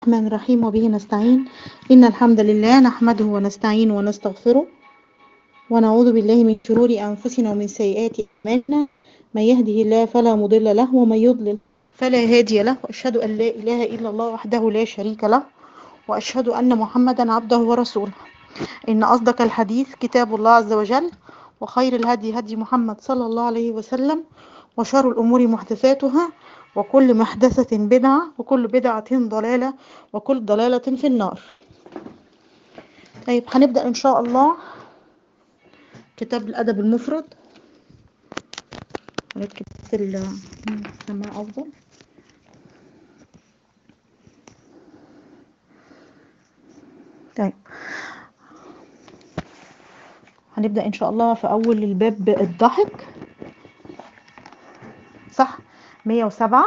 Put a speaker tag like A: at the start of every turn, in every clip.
A: الرحمن الرحيم وبه نستعين إن الحمد لله نحمده ونستعين ونستغفره ونعوذ بالله من شرور أنفسنا ومن سيئات أعمالنا من يهده الله فلا مضل له ومن يضلل فلا هادي له وأشهد أن لا إله إلا الله وحده لا شريك له وأشهد أن محمدا عبده ورسوله إن أصدق الحديث كتاب الله عز وجل وخير الهدي هدي محمد صلى الله عليه وسلم وشر الأمور محدثاتها وكل محدثة بدعة وكل بدعة ضلالة وكل ضلالة في النار طيب هنبدأ إن شاء الله كتاب الأدب المفرد هنكتب في السماء أفضل طيب هنبدأ إن شاء الله في أول الباب الضحك صح 107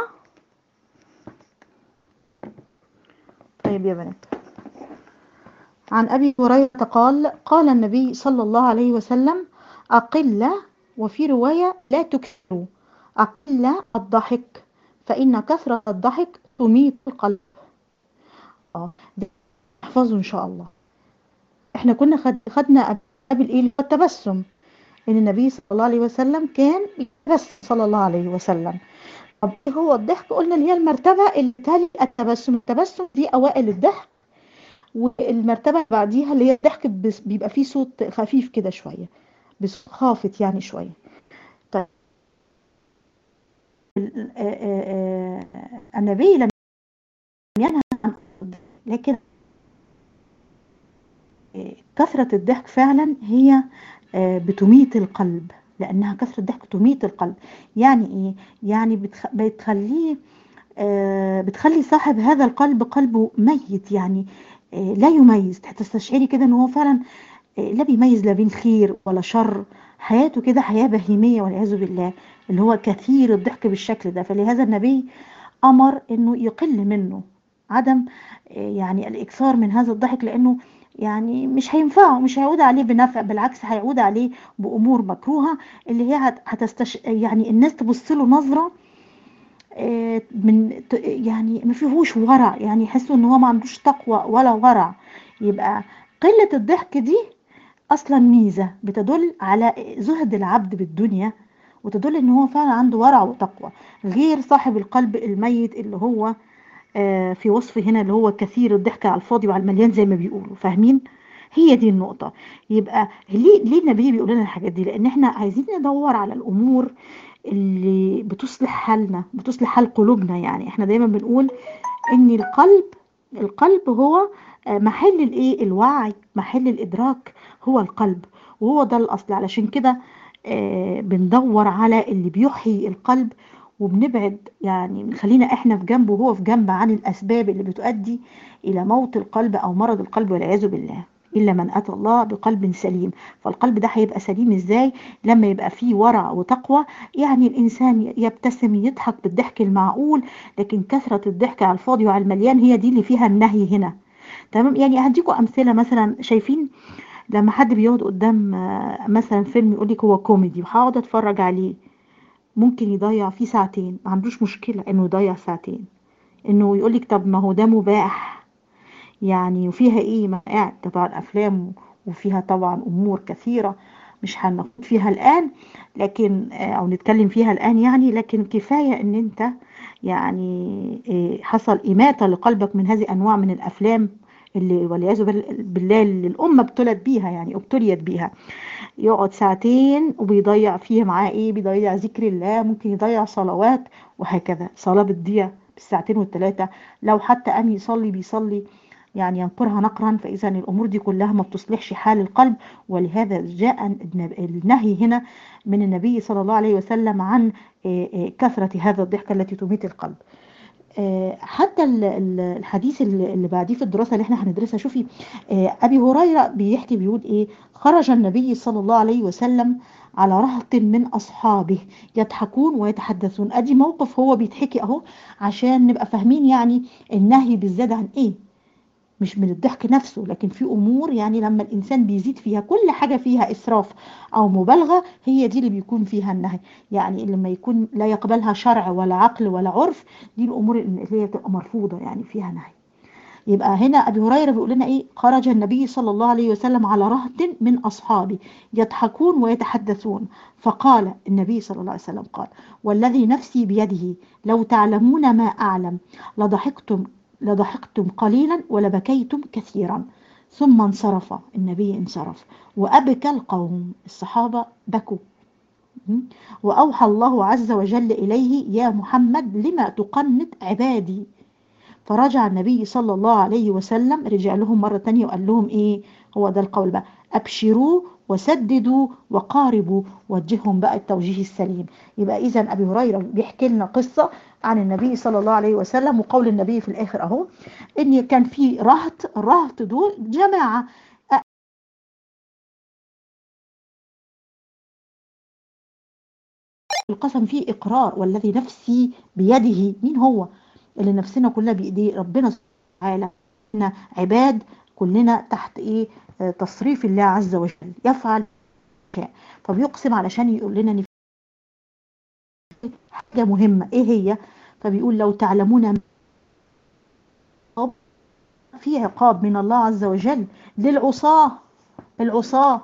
A: طيب يا بنات عن أبي هريرة قال قال النبي صلى الله عليه وسلم أقل وفي رواية لا تكثروا أقل الضحك فإن كثرة الضحك تميت القلب اه احفظوا إن شاء الله احنا كنا خد خدنا قبل ايه التبسم ان النبي صلى الله عليه وسلم كان يتبسم صلى الله عليه وسلم طب ايه هو الضحك قلنا اللي هي المرتبة اللي تالي التبسم التبسم دي اوائل الضحك والمرتبة اللي بعديها اللي هي الضحك بيبقى فيه صوت خفيف كده شوية بصوت خافت يعني شوية طيب النبي لم ينهى عن لكن كثرة الضحك فعلا هي بتميت القلب لأنها كثرة الضحك تميت القلب يعني إيه؟ يعني بتخ... بتخليه بتخلي صاحب هذا القلب قلبه ميت يعني لا يميز تستشعري كده ان هو فعلا لا بيميز لا بين خير ولا شر حياته كده حياة بهيمية والعياذ بالله اللي هو كثير الضحك بالشكل ده فلهذا النبي أمر انه يقل منه عدم يعني الإكثار من هذا الضحك لأنه يعني مش هينفعه مش هيعود عليه بنفع بالعكس هيعود عليه بأمور مكروهة اللي هي هتستش يعني الناس تبص له نظرة من يعني ما فيهوش ورع يعني يحسوا ان هو ما عندوش تقوى ولا ورع يبقى قلة الضحك دي اصلا ميزة بتدل على زهد العبد بالدنيا وتدل ان هو فعلا عنده ورع وتقوى غير صاحب القلب الميت اللي هو في وصف هنا اللي هو كثير الضحك على الفاضي وعلى المليان زي ما بيقولوا فاهمين هي دي النقطة يبقى ليه ليه النبي بيقول لنا الحاجات دي لان احنا عايزين ندور على الامور اللي بتصلح حالنا بتصلح حال قلوبنا يعني احنا دايما بنقول ان القلب القلب هو محل الايه الوعي محل الادراك هو القلب وهو ده الاصل علشان كده بندور على اللي بيحيي القلب وبنبعد يعني خلينا احنا في جنبه وهو في جنب عن الاسباب اللي بتؤدي الى موت القلب او مرض القلب والعياذ بالله الا من اتى الله بقلب سليم فالقلب ده هيبقى سليم ازاي لما يبقى فيه ورع وتقوى يعني الانسان يبتسم يضحك بالضحك المعقول لكن كثره الضحك على الفاضي وعلى المليان هي دي اللي فيها النهي هنا تمام يعني هديكم امثله مثلا شايفين لما حد بيقعد قدام مثلا فيلم يقول لك هو كوميدي وهقعد اتفرج عليه ممكن يضيع فيه ساعتين ما عندوش مشكلة انه يضيع ساعتين انه يقولك طب ما هو ده مباح يعني وفيها ايه ما قاعد طبعا افلام وفيها طبعا امور كثيرة مش هنخوض فيها الان لكن او نتكلم فيها الان يعني لكن كفاية ان انت يعني حصل اماتة لقلبك من هذه انواع من الافلام اللي والعياذ بالله اللي الامه ابتلت بيها يعني ابتليت بيها يقعد ساعتين وبيضيع فيها معاه ايه بيضيع ذكر الله ممكن يضيع صلوات وهكذا صلاه بتضيع بالساعتين والثلاثه لو حتى قام يصلي بيصلي يعني ينقرها نقرا فاذا الامور دي كلها ما بتصلحش حال القلب ولهذا جاء النهي هنا من النبي صلى الله عليه وسلم عن كثره هذا الضحك التي تميت القلب حتى الحديث اللي بعديه في الدراسة اللي احنا هندرسها شوفي أبي هريرة بيحكي بيقول إيه خرج النبي صلى الله عليه وسلم على رهط من أصحابه يضحكون ويتحدثون أدي موقف هو بيتحكي أهو عشان نبقى فاهمين يعني النهي بالزاد عن إيه مش من الضحك نفسه لكن في امور يعني لما الانسان بيزيد فيها كل حاجه فيها اسراف او مبالغه هي دي اللي بيكون فيها النهي يعني لما يكون لا يقبلها شرع ولا عقل ولا عرف دي الامور اللي هي بتبقى مرفوضه يعني فيها نهي يبقى هنا أبي هريرة بيقول لنا إيه خرج النبي صلى الله عليه وسلم على رهط من أصحابه يضحكون ويتحدثون فقال النبي صلى الله عليه وسلم قال والذي نفسي بيده لو تعلمون ما أعلم لضحكتم لضحكتم قليلا ولبكيتم كثيرا ثم انصرف النبي انصرف وأبكى القوم الصحابة بكوا وأوحى الله عز وجل إليه يا محمد لما تقنط عبادي فرجع النبي صلى الله عليه وسلم رجع لهم مرة تانية وقال لهم إيه هو ده القول بقى أبشروا وسددوا وقاربوا وجههم بقى التوجيه السليم يبقى إذا أبي هريرة بيحكي لنا قصة عن النبي صلى الله عليه وسلم وقول النبي في الآخر أهو إن كان في رهط الرهط دول جماعة القسم فيه إقرار والذي نفسي بيده مين هو اللي نفسنا كلها بإيديه ربنا سبحانه وتعالى عباد كلنا تحت إيه تصريف الله عز وجل يفعل فبيقسم علشان يقول لنا ان حاجة مهمة ايه هي فبيقول لو تعلمون في عقاب من الله عز وجل للعصاة العصاة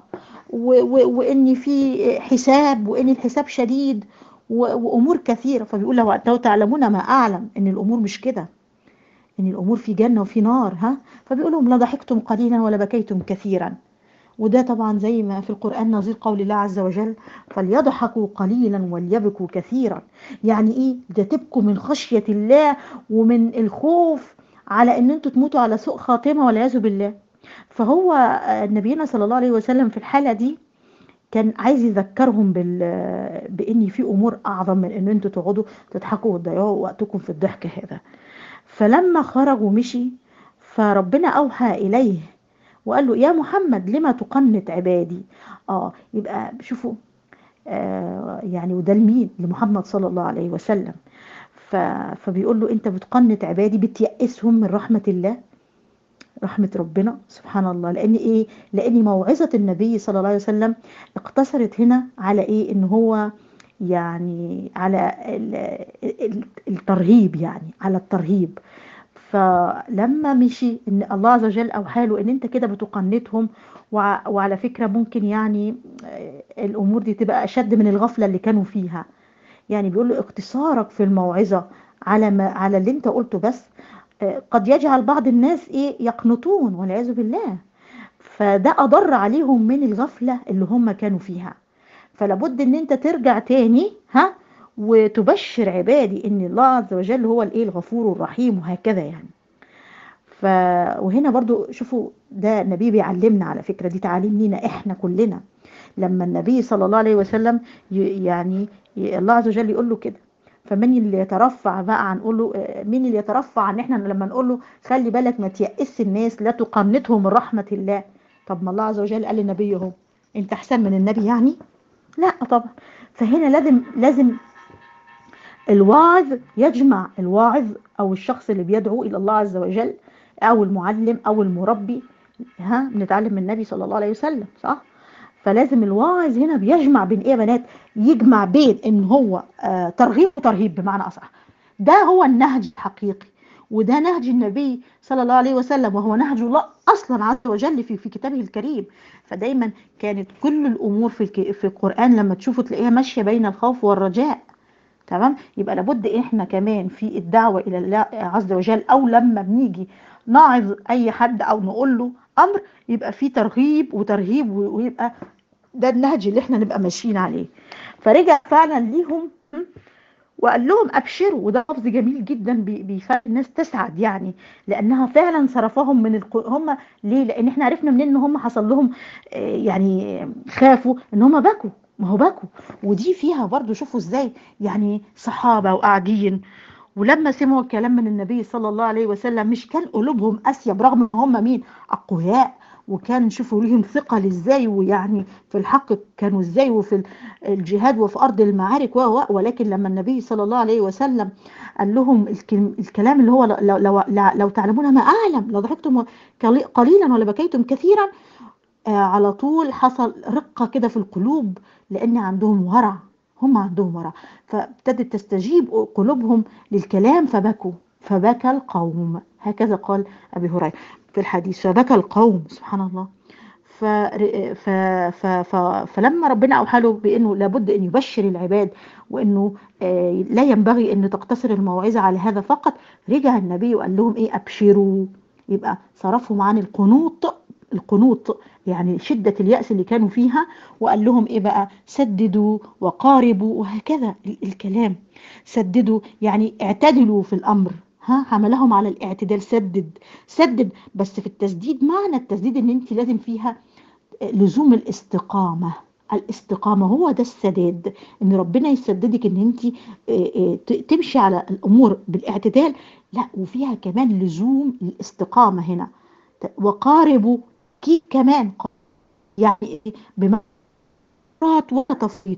A: وان في حساب وان الحساب شديد وامور كثيرة فبيقول لو تعلمون ما اعلم ان الامور مش كده ان الامور في جنة وفي نار ها فبيقول لهم لا ضحكتم قليلا ولا بكيتم كثيرا وده طبعا زي ما في القرآن نظير قول الله عز وجل فليضحكوا قليلا وليبكوا كثيرا يعني ايه ده تبكوا من خشية الله ومن الخوف على ان انتوا تموتوا على سوء خاتمة والعياذ بالله فهو نبينا صلى الله عليه وسلم في الحالة دي كان عايز يذكرهم بال بان في امور اعظم من ان انتوا تقعدوا تضحكوا وتضيعوا وقتكم في الضحك هذا فلما خرج ومشي فربنا اوحى اليه وقال له يا محمد لما تقنط عبادي اه يبقى شوفوا آه يعني وده لمين لمحمد صلى الله عليه وسلم فبيقول له انت بتقنط عبادي بتيأسهم من رحمة الله رحمة ربنا سبحان الله لان ايه لان موعظة النبي صلى الله عليه وسلم اقتصرت هنا على ايه ان هو يعني على الترهيب يعني على الترهيب فلما مشي ان الله عز وجل اوحى له ان انت كده بتقنتهم وعلى فكره ممكن يعني الامور دي تبقى اشد من الغفله اللي كانوا فيها يعني بيقول له اقتصارك في الموعظه على ما على اللي انت قلته بس قد يجعل بعض الناس ايه يقنطون والعياذ بالله فده اضر عليهم من الغفله اللي هم كانوا فيها فلابد ان انت ترجع تاني ها وتبشر عبادي ان الله عز وجل هو الايه الغفور الرحيم وهكذا يعني ف وهنا برضو شوفوا ده النبي بيعلمنا على فكرة دي تعاليم لينا احنا كلنا لما النبي صلى الله عليه وسلم يعني الله عز وجل يقول له كده فمن اللي يترفع بقى عن نقول له مين اللي يترفع عن احنا لما نقول له خلي بالك ما تيأس الناس لا تقنطهم من رحمة الله طب ما الله عز وجل قال للنبي اهو انت احسن من النبي يعني لا طبعا فهنا لازم لازم الواعظ يجمع الواعظ او الشخص اللي بيدعو الى الله عز وجل او المعلم او المربي ها بنتعلم من النبي صلى الله عليه وسلم صح فلازم الواعظ هنا بيجمع بين ايه يا بنات يجمع بين ان هو آه ترغيب وترهيب بمعنى اصح ده هو النهج الحقيقي وده نهج النبي صلى الله عليه وسلم وهو نهج الله اصلا عز وجل في في كتابه الكريم فدايما كانت كل الامور في في القران لما تشوفوا تلاقيها ماشيه بين الخوف والرجاء تمام يبقى لابد احنا كمان في الدعوه الى الله عز وجل او لما بنيجي نعظ اي حد او نقول له امر يبقى في ترغيب وترهيب ويبقى ده النهج اللي احنا نبقى ماشيين عليه فرجع فعلا ليهم وقال لهم ابشروا وده لفظ جميل جدا بيخلي الناس تسعد يعني لانها فعلا صرفهم من الق... هم ليه لان احنا عرفنا منين ان هم حصل لهم يعني خافوا ان هم بكوا ما هو بكوا ودي فيها برضو شوفوا ازاي يعني صحابه وقاعدين ولما سمعوا الكلام من النبي صلى الله عليه وسلم مش كان قلوبهم قاسيه برغم ان هم مين اقوياء وكان شوفوا ليهم ثقل ازاي ويعني في الحق كانوا ازاي وفي الجهاد وفي ارض المعارك و ولكن لما النبي صلى الله عليه وسلم قال لهم الكلام اللي هو لو, لو, لو تعلمون ما اعلم لضحكتم قليلا ولا بكيتم كثيرا على طول حصل رقه كده في القلوب لان عندهم ورع هم عندهم ورع فابتدت تستجيب قلوبهم للكلام فبكوا فبكى القوم هكذا قال أبي هريرة في الحديث فبكى القوم سبحان الله ف... ف... ف... ف... فلما ربنا أوحى له بأنه لابد أن يبشر العباد وأنه آه لا ينبغي أن تقتصر الموعظة على هذا فقط رجع النبي وقال لهم إيه أبشروا يبقى صرفهم عن القنوط القنوط يعني شدة اليأس اللي كانوا فيها وقال لهم إيه بقى سددوا وقاربوا وهكذا الكلام سددوا يعني اعتدلوا في الأمر ها حملهم على الاعتدال سدد سدد بس في التسديد معنى التسديد ان انت لازم فيها لزوم الاستقامة الاستقامة هو ده السداد ان ربنا يسددك ان انت تمشي على الامور بالاعتدال لا وفيها كمان لزوم الاستقامة هنا وقاربوا كي كمان يعني بمرات وتفريط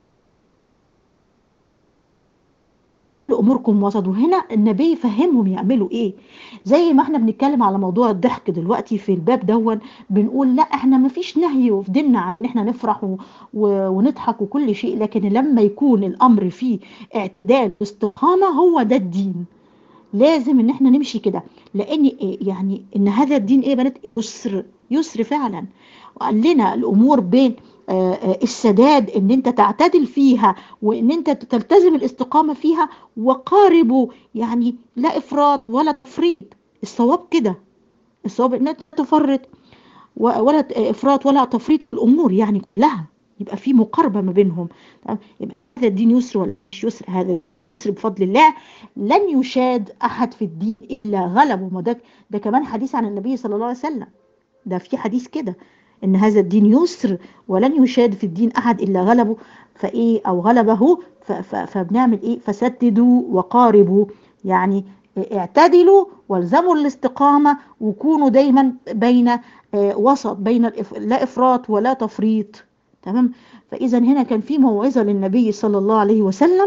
A: اموركم وسط وهنا النبي فهمهم يعملوا ايه زي ما احنا بنتكلم على موضوع الضحك دلوقتي في الباب دون بنقول لا احنا ما فيش نهي في ديننا عن ان احنا نفرح و... و... ونضحك وكل شيء لكن لما يكون الامر فيه اعتدال واستقامه هو ده الدين لازم ان احنا نمشي كده لان إيه يعني ان هذا الدين ايه بنات يسر يسر فعلا وقال لنا الامور بين السداد ان انت تعتدل فيها وان انت تلتزم الاستقامة فيها وقاربوا يعني لا افراط ولا تفريط الصواب كده الصواب ان انت تفرط ولا افراط ولا تفريط الامور يعني كلها يبقى في مقاربة ما بينهم يبقى هذا الدين يسر ولا مش يسر هذا يسر بفضل الله لن يشاد احد في الدين الا غلبه ما ده ده كمان حديث عن النبي صلى الله عليه وسلم ده في حديث كده ان هذا الدين يسر ولن يشاد في الدين احد الا غلبه فايه او غلبه فبنعمل ايه فسددوا وقاربوا يعني اعتدلوا والزموا الاستقامة وكونوا دايما بين آه وسط بين لا افراط ولا تفريط تمام فاذا هنا كان في موعظة للنبي صلى الله عليه وسلم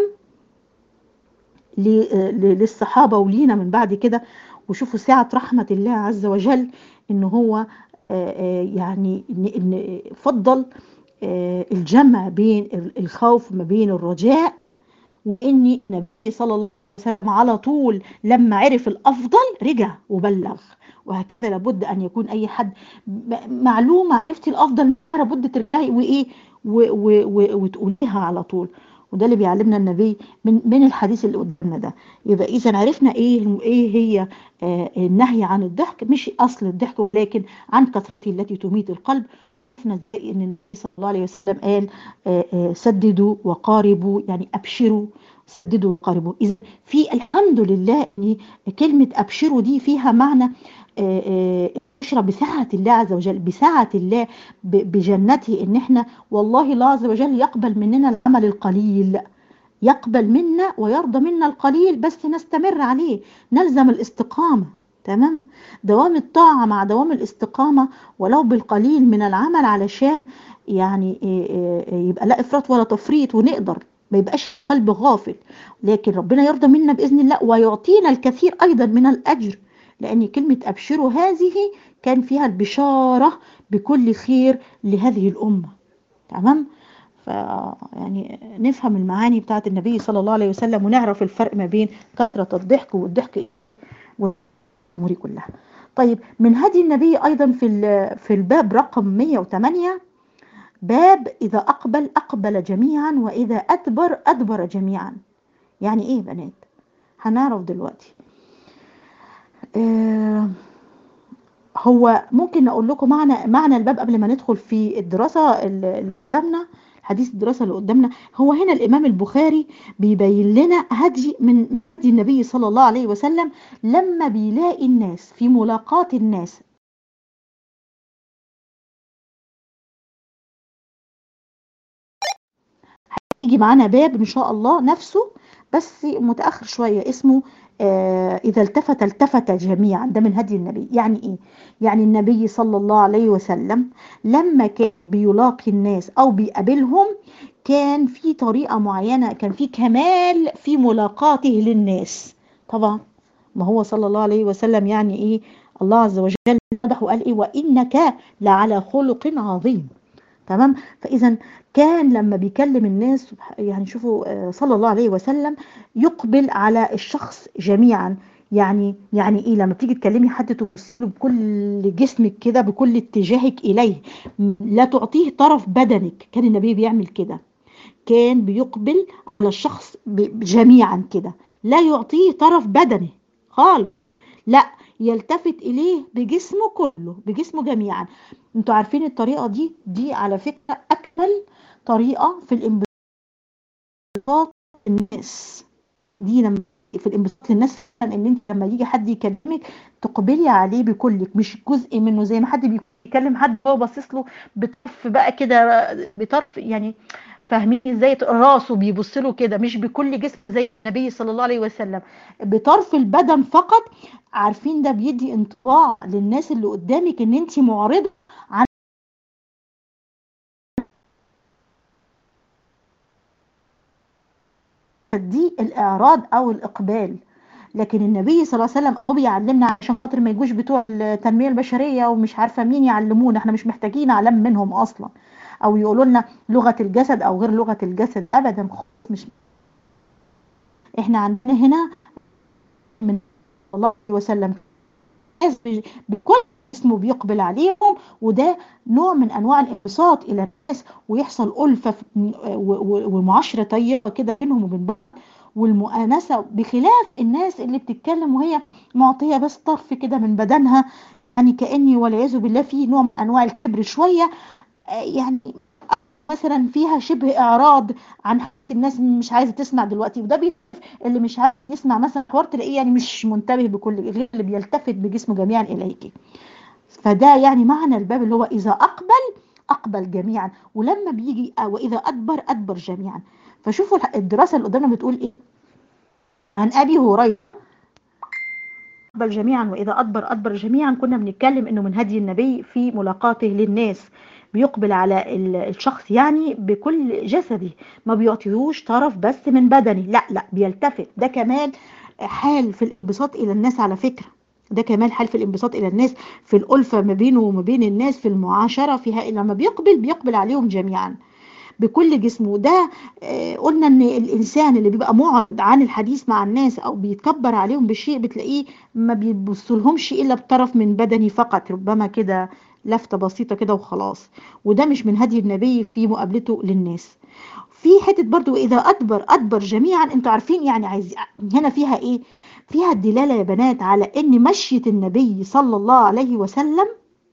A: للصحابة ولينا من بعد كده وشوفوا سعة رحمة الله عز وجل ان هو يعني فضل الجمع بين الخوف ما بين الرجاء وان النبي صلى الله عليه وسلم على طول لما عرف الافضل رجع وبلغ وهكذا لابد ان يكون اي حد معلومه عرفتي الافضل لابد ترجعي وايه وتقوليها على طول وده اللي بيعلمنا النبي من من الحديث اللي قدامنا ده يبقى اذا عرفنا ايه ايه هي آه النهي عن الضحك مش اصل الضحك ولكن عن كثرته التي تميت القلب عرفنا ازاي ان النبي صلى الله عليه وسلم قال آه آه سددوا وقاربوا يعني ابشروا سددوا وقاربوا اذا في الحمد لله ان كلمه ابشروا دي فيها معنى بشرى بسعة الله عز وجل بسعة الله بجنته ان احنا والله الله عز وجل يقبل مننا العمل القليل يقبل منا ويرضى منا القليل بس نستمر عليه نلزم الاستقامة تمام دوام الطاعة مع دوام الاستقامة ولو بالقليل من العمل علشان يعني يبقى لا افراط ولا تفريط ونقدر ما يبقاش قلب غافل لكن ربنا يرضى منا بإذن الله ويعطينا الكثير أيضا من الأجر لأن كلمة أبشروا هذه كان فيها البشارة بكل خير لهذه الأمة تمام ف يعني نفهم المعاني بتاعت النبي صلى الله عليه وسلم ونعرف الفرق ما بين كثرة الضحك والضحك والأمور كلها طيب من هدي النبي أيضا في في الباب رقم 108 باب إذا أقبل أقبل جميعا وإذا أدبر أدبر جميعا يعني إيه بنات هنعرف دلوقتي آه هو ممكن اقول لكم معنى معنى الباب قبل ما ندخل في الدراسه اللي قدامنا حديث الدراسه اللي قدامنا هو هنا الامام البخاري بيبين لنا هدي من هدي النبي صلى الله عليه وسلم لما بيلاقي الناس في ملاقاة الناس هيجي معانا باب ان شاء الله نفسه بس متاخر شويه اسمه آه إذا التفت التفت جميعا ده من هدي النبي يعني إيه؟ يعني النبي صلى الله عليه وسلم لما كان بيلاقي الناس أو بيقابلهم كان في طريقة معينة كان في كمال في ملاقاته للناس طبعا ما هو صلى الله عليه وسلم يعني إيه الله عز وجل مدح وقال إيه وإنك لعلى خلق عظيم تمام فإذا كان لما بيكلم الناس يعني شوفوا صلى الله عليه وسلم يقبل على الشخص جميعا يعني يعني ايه لما بتيجي تكلمي حد تبصي له بكل جسمك كده بكل اتجاهك اليه م- لا تعطيه طرف بدنك كان النبي بيعمل كده كان بيقبل على الشخص ب- جميعا كده لا يعطيه طرف بدنه خالص لا يلتفت اليه بجسمه كله بجسمه جميعا انتوا عارفين الطريقه دي دي على فكره اكمل طريقه في الانبساط الناس دي لما في الانبساط للناس فعلاً ان انت لما يجي حد يكلمك تقبلي عليه بكلك مش جزء منه زي ما حد بيكلم حد هو باصص له بطرف بقى كده بطرف يعني فاهمين ازاي راسه بيبص له كده مش بكل جسم زي النبي صلى الله عليه وسلم بطرف البدن فقط عارفين ده بيدي انطباع للناس اللي قدامك ان انت معرضه عن دي الاعراض او الاقبال لكن النبي صلى الله عليه وسلم هو بيعلمنا عشان خاطر ما يجوش بتوع التنميه البشريه ومش عارفه مين يعلمونا احنا مش محتاجين علم منهم اصلا او يقولوا لنا لغه الجسد او غير لغه الجسد ابدا خالص مش احنا عندنا هنا من الله عليه وسلم ناس ب- بكل اسمه بيقبل عليهم وده نوع من انواع الانبساط الى الناس ويحصل الفه في- و- و- ومعاشره طيبه كده بينهم وبين بعض والمؤانسه بخلاف الناس اللي بتتكلم وهي معطيه بس طرف كده من بدنها يعني كاني والعياذ بالله في نوع من انواع الكبر شويه آه، يعني مثلا فيها شبه اعراض عن حاجة الناس مش عايزه تسمع دلوقتي وده بي اللي مش عايز يسمع مثلا حوار تلاقيه يعني مش منتبه بكل غير اللي بيلتفت بجسمه جميعا اليك فده يعني معنى الباب اللي هو اذا اقبل اقبل جميعا ولما بيجي آه، واذا ادبر ادبر جميعا فشوفوا الح- الدراسه اللي قدامنا بتقول ايه عن ابي هريره أقبل جميعا وإذا أدبر أدبر جميعا كنا بنتكلم إنه من هدي النبي في ملاقاته للناس بيقبل على ال- الشخص يعني بكل جسده ما بيعطيهوش طرف بس من بدنه لا لا بيلتفت ده كمان حال في الانبساط إلى الناس على فكرة ده كمان حال في الانبساط إلى الناس في الألفة ما بينه وما بين الناس في المعاشرة فيها لما بيقبل بيقبل عليهم جميعا بكل جسمه ده آه، قلنا ان الانسان اللي بيبقى معرض عن الحديث مع الناس او بيتكبر عليهم بشيء بتلاقيه ما بيبصلهمش الا بطرف من بدني فقط ربما كده لفتة بسيطة كده وخلاص وده مش من هدي النبي في مقابلته للناس في حتة برضو إذا أدبر أدبر جميعا أنتوا عارفين يعني عايز هنا فيها إيه فيها الدلالة يا بنات على إن مشية النبي صلى الله عليه وسلم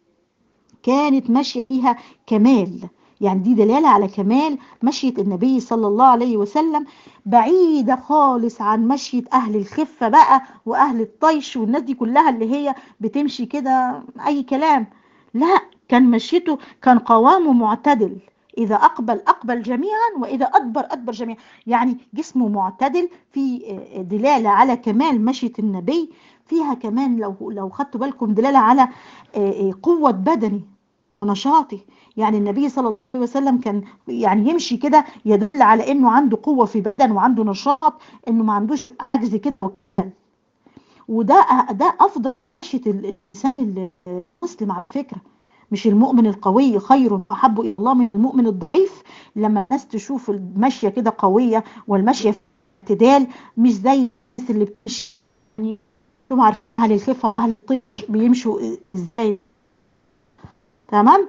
A: كانت ماشية فيها كمال يعني دي دلالة على كمال مشية النبي صلى الله عليه وسلم بعيدة خالص عن مشية أهل الخفة بقى وأهل الطيش والناس دي كلها اللي هي بتمشي كده أي كلام لا كان مشيته كان قوامه معتدل إذا أقبل أقبل جميعا وإذا أدبر أدبر جميعا يعني جسمه معتدل في دلالة على كمال مشية النبي فيها كمان لو لو خدتوا بالكم دلالة على قوة بدني ونشاطه يعني النبي صلى الله عليه وسلم كان يعني يمشي كده يدل على انه عنده قوة في بدن وعنده نشاط انه ما عندوش عجز كده وكسل وده ده افضل مشية الانسان المسلم على فكرة مش المؤمن القوي خير واحب الى الله من المؤمن الضعيف لما الناس تشوف المشية كده قوية والمشية في اعتدال مش زي الناس اللي بتمشي يعني انتم عارفين اهل الخفة واهل الطيش بيمشوا ازاي تمام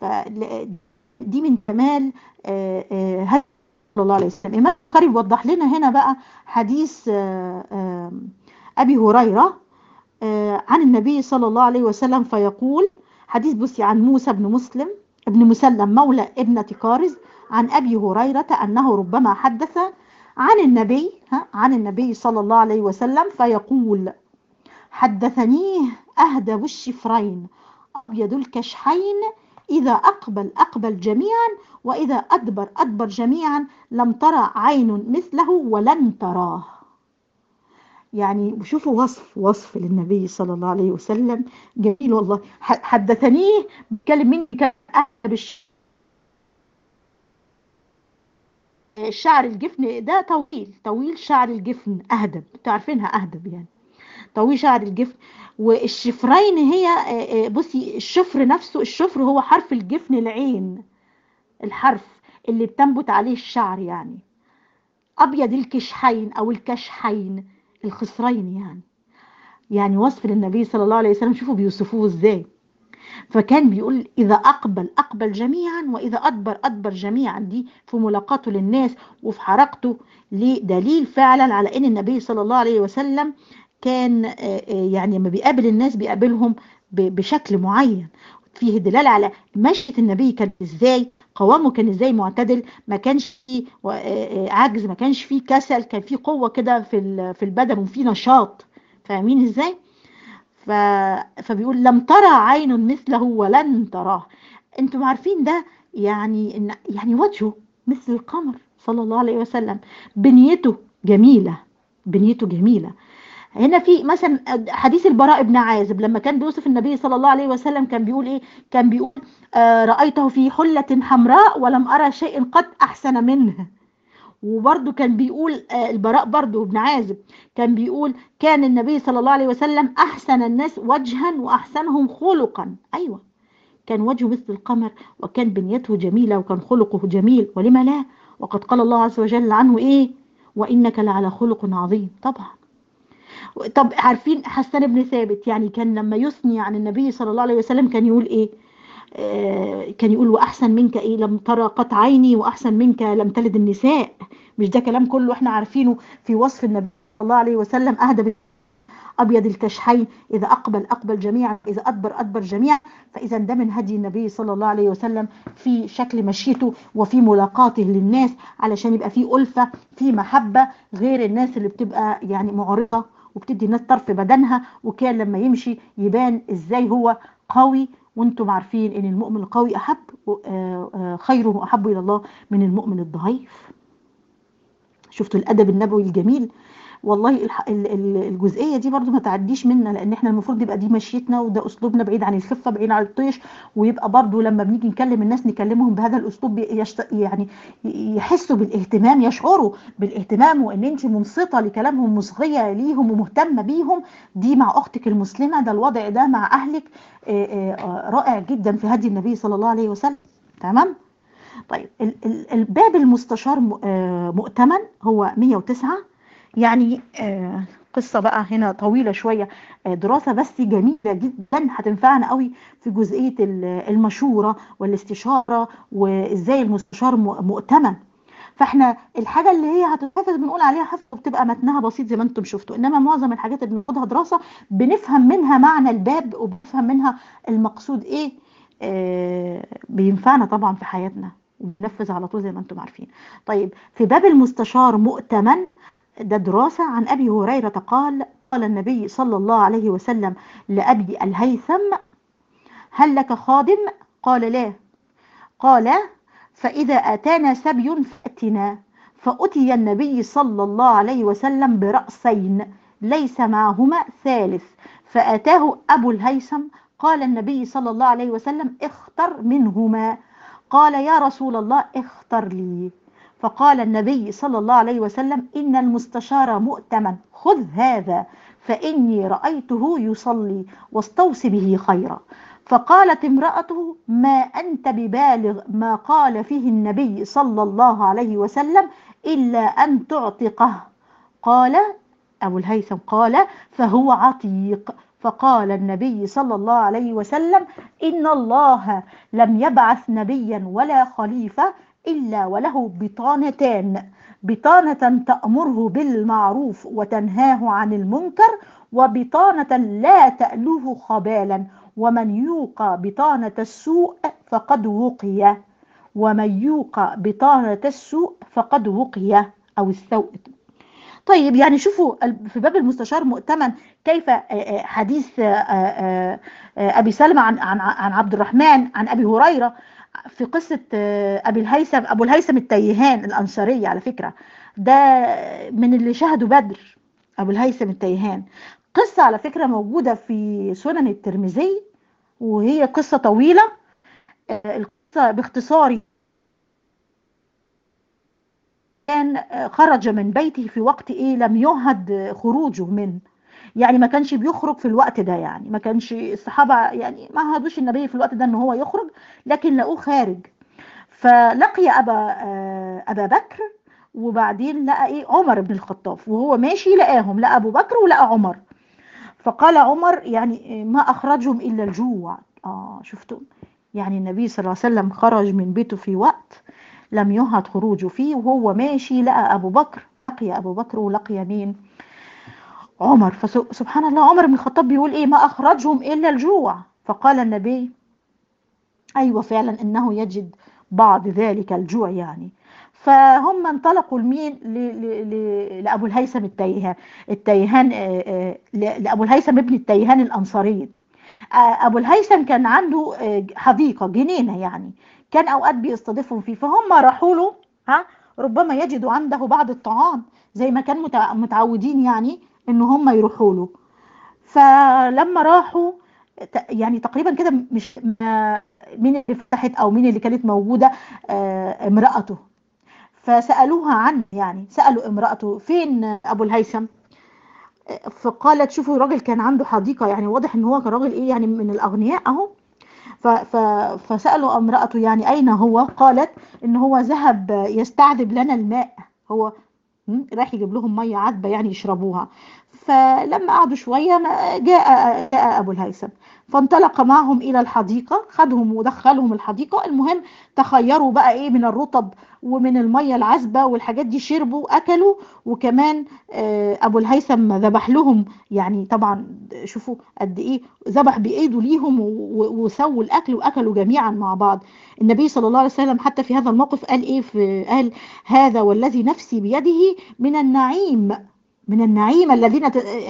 A: دي من كمال هدي صلى الله عليه وسلم الإمام البخاري بيوضح لنا هنا بقى حديث أبي هريرة عن النبي صلى الله عليه وسلم فيقول حديث بصي عن موسى بن مسلم ابن مسلم مولى ابنة كارز عن أبي هريرة أنه ربما حدث عن النبي عن النبي صلى الله عليه وسلم فيقول حدثنيه أهدى الشفرين أبيض الكشحين إذا أقبل أقبل جميعا وإذا أدبر أدبر جميعا لم ترى عين مثله ولن تراه يعني شوفوا وصف وصف للنبي صلى الله عليه وسلم جميل والله حدثنيه بيتكلم مني كان أهدب الشعر الجفن ده طويل طويل شعر الجفن أهدب تعرفينها أهدب يعني طويل شعر الجفن والشفرين هي بصي الشفر نفسه الشفر هو حرف الجفن العين الحرف اللي بتنبت عليه الشعر يعني ابيض الكشحين او الكشحين الخصرين يعني يعني وصف للنبي صلى الله عليه وسلم شوفوا بيوصفوه ازاي فكان بيقول إذا أقبل أقبل جميعا وإذا أدبر أدبر جميعا دي في ملاقاته للناس وفي حركته لدليل فعلا على أن النبي صلى الله عليه وسلم كان يعني لما بيقابل الناس بيقابلهم بشكل معين فيه دلالة على مشية النبي كان ازاي قوامه كان ازاي معتدل ما كانش فيه عجز ما كانش فيه كسل كان فيه قوة كده في في البدن وفيه نشاط فاهمين ازاي ف... فبيقول لم ترى عين مثله ولن تراه انتم عارفين ده يعني إن يعني وجهه مثل القمر صلى الله عليه وسلم بنيته جميلة بنيته جميلة هنا في مثلا حديث البراء بن عازب لما كان بيوصف النبي صلى الله عليه وسلم كان بيقول ايه كان بيقول آه رأيته في حلة حمراء ولم أرى شيء قد أحسن منه وبرده كان بيقول آه البراء برده بن عازب كان بيقول كان النبي صلى الله عليه وسلم أحسن الناس وجها وأحسنهم خلقا أيوة كان وجهه مثل القمر وكان بنيته جميلة وكان خلقه جميل ولما لا وقد قال الله عز وجل عنه إيه وإنك لعلى خلق عظيم طبعا طب عارفين حسان بن ثابت يعني كان لما يثني عن النبي صلى الله عليه وسلم كان يقول ايه آه كان يقول واحسن منك ايه لم ترى قط عيني واحسن منك لم تلد النساء مش ده كلام كله احنا عارفينه في وصف النبي صلى الله عليه وسلم اهدى ابيض الكشحين اذا اقبل اقبل جميعا اذا ادبر ادبر جميعا فاذا ده من هدي النبي صلى الله عليه وسلم في شكل مشيته وفي ملاقاته للناس علشان يبقى في الفه في محبه غير الناس اللي بتبقى يعني معرضه وبتدي الناس طرف بدنها وكان لما يمشي يبان ازاي هو قوي وانتم عارفين ان المؤمن القوي احب خير واحب الى الله من المؤمن الضعيف شفتوا الادب النبوي الجميل والله الجزئيه دي برضو ما تعديش منا لان احنا المفروض يبقى دي مشيتنا وده اسلوبنا بعيد عن الخفه بعيد عن الطيش ويبقى برضو لما بنيجي نكلم الناس نكلمهم بهذا الاسلوب يشت... يعني يحسوا بالاهتمام يشعروا بالاهتمام وان انت منصته لكلامهم مصغيه ليهم ومهتمه بيهم دي مع اختك المسلمه ده الوضع ده مع اهلك رائع جدا في هدي النبي صلى الله عليه وسلم تمام طيب الباب المستشار مؤتمن هو 109 يعني آه قصة بقى هنا طويلة شوية آه دراسة بس جميلة جدا هتنفعنا قوي في جزئية المشورة والاستشارة وازاي المستشار مؤتمن فاحنا الحاجة اللي هي هتتحفظ بنقول عليها حفظ بتبقى متنها بسيط زي ما انتم شفتوا انما معظم الحاجات اللي بناخدها دراسة بنفهم منها معنى الباب وبنفهم منها المقصود ايه آه بينفعنا طبعا في حياتنا وبننفذ على طول زي ما انتم عارفين طيب في باب المستشار مؤتمن ده دراسة عن أبي هريرة قال قال النبي صلى الله عليه وسلم لأبي الهيثم هل لك خادم قال لا قال فإذا أتانا سبي فأتنا فأتي النبي صلى الله عليه وسلم برأسين ليس معهما ثالث فأتاه أبو الهيثم قال النبي صلى الله عليه وسلم اختر منهما قال يا رسول الله اختر لي فقال النبي صلى الله عليه وسلم إن المستشار مؤتمن خذ هذا فإني رأيته يصلي واستوصي به خيرا فقالت امرأته ما أنت ببالغ ما قال فيه النبي صلى الله عليه وسلم إلا أن تعتقه قال أبو الهيثم قال فهو عتيق فقال النبي صلى الله عليه وسلم إن الله لم يبعث نبيا ولا خليفة إلا وله بطانتان بطانة تأمره بالمعروف وتنهاه عن المنكر وبطانة لا تألوه خبالا ومن يوقى بطانة السوء فقد وقي ومن يوقى بطانة السوء فقد وقي أو السوء طيب يعني شوفوا في باب المستشار مؤتمن كيف حديث أبي سلمة عن عن عن عبد الرحمن عن أبي هريرة في قصة أبي الهيثم أبو الهيثم التيهان الأنصاري على فكرة ده من اللي شهدوا بدر أبو الهيثم التيهان قصة على فكرة موجودة في سنن الترمذي وهي قصة طويلة القصة باختصار كان خرج من بيته في وقت ايه لم يهد خروجه منه يعني ما كانش بيخرج في الوقت ده يعني ما كانش الصحابة يعني ما هدوش النبي في الوقت ده ان هو يخرج لكن لقوه خارج فلقي أبا أبا بكر وبعدين لقى ايه عمر بن الخطاب وهو ماشي لقاهم لقى ابو بكر ولقى عمر فقال عمر يعني ما أخرجهم إلا الجوع آه شفتم يعني النبي صلى الله عليه وسلم خرج من بيته في وقت لم يهد خروجه فيه وهو ماشي لقى أبو بكر لقي أبو بكر ولقي مين عمر فسبحان الله عمر بن الخطاب بيقول إيه ما أخرجهم إلا الجوع فقال النبي أيوة فعلا إنه يجد بعض ذلك الجوع يعني فهم انطلقوا لمين لأبو الهيثم التيهان التيهان لأبو الهيثم ابن التيهان الأنصاري أبو الهيثم كان عنده حديقة جنينة يعني كان أوقات بيستضيفهم فيه فهم راحوا له ها ربما يجدوا عنده بعض الطعام زي ما كان متعودين يعني إن هم يروحوا له فلما راحوا يعني تقريبا كده مش مين اللي فتحت او مين اللي كانت موجوده امرأته فسألوها عنه يعني سألوا امرأته فين ابو الهيثم فقالت شوفوا الراجل كان عنده حديقه يعني واضح ان هو كان راجل ايه يعني من الاغنياء اهو فسألوا امرأته يعني اين هو قالت ان هو ذهب يستعذب لنا الماء هو راح يجيب لهم ميه عذبه يعني يشربوها فلما قعدوا شويه جاء جاء ابو الهيثم فانطلق معهم الى الحديقه خدهم ودخلهم الحديقه المهم تخيروا بقى ايه من الرطب ومن الميه العذبه والحاجات دي شربوا اكلوا وكمان ابو الهيثم ذبح لهم يعني طبعا شوفوا قد ايه ذبح بايده ليهم وسووا الاكل واكلوا جميعا مع بعض النبي صلى الله عليه وسلم حتى في هذا الموقف قال ايه في قال هذا والذي نفسي بيده من النعيم من النعيم الذين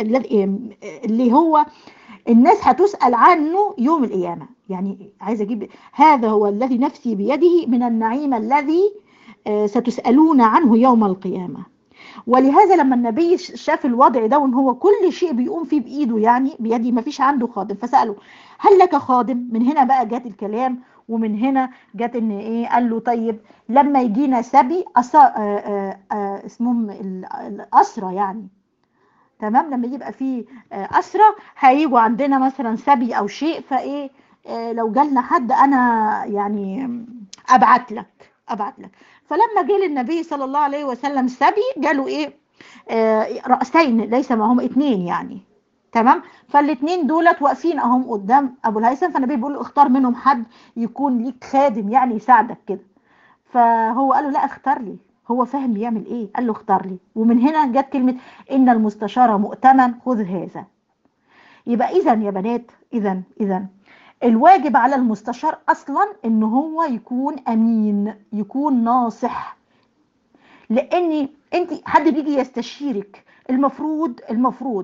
A: اللي هو الناس هتسأل عنه يوم القيامة يعني عايز أجيب هذا هو الذي نفسي بيده من النعيم الذي ستسألون عنه يوم القيامة ولهذا لما النبي شاف الوضع ده وان هو كل شيء بيقوم فيه بايده يعني بيدي ما فيش عنده خادم فسأله هل لك خادم من هنا بقى جات الكلام ومن هنا جت ان ايه قال له طيب لما يجينا سبي اسمهم الاسرى يعني تمام لما يبقى في اسرى هيجوا عندنا مثلا سبي او شيء فايه لو جالنا حد انا يعني ابعت لك ابعت لك فلما جه للنبي صلى الله عليه وسلم سبي جاله ايه رأسين ليس معهم اتنين يعني تمام فالاثنين دولت واقفين اهم قدام ابو الهيثم فالنبي بيقول له اختار منهم حد يكون ليك خادم يعني يساعدك كده فهو قال له لا اختار لي هو فاهم بيعمل ايه قال له اختار لي ومن هنا جت كلمه ان المستشار مؤتمن خذ هذا يبقى اذا يا بنات اذا اذا الواجب على المستشار اصلا ان هو يكون امين يكون ناصح لان انت حد بيجي يستشيرك المفروض المفروض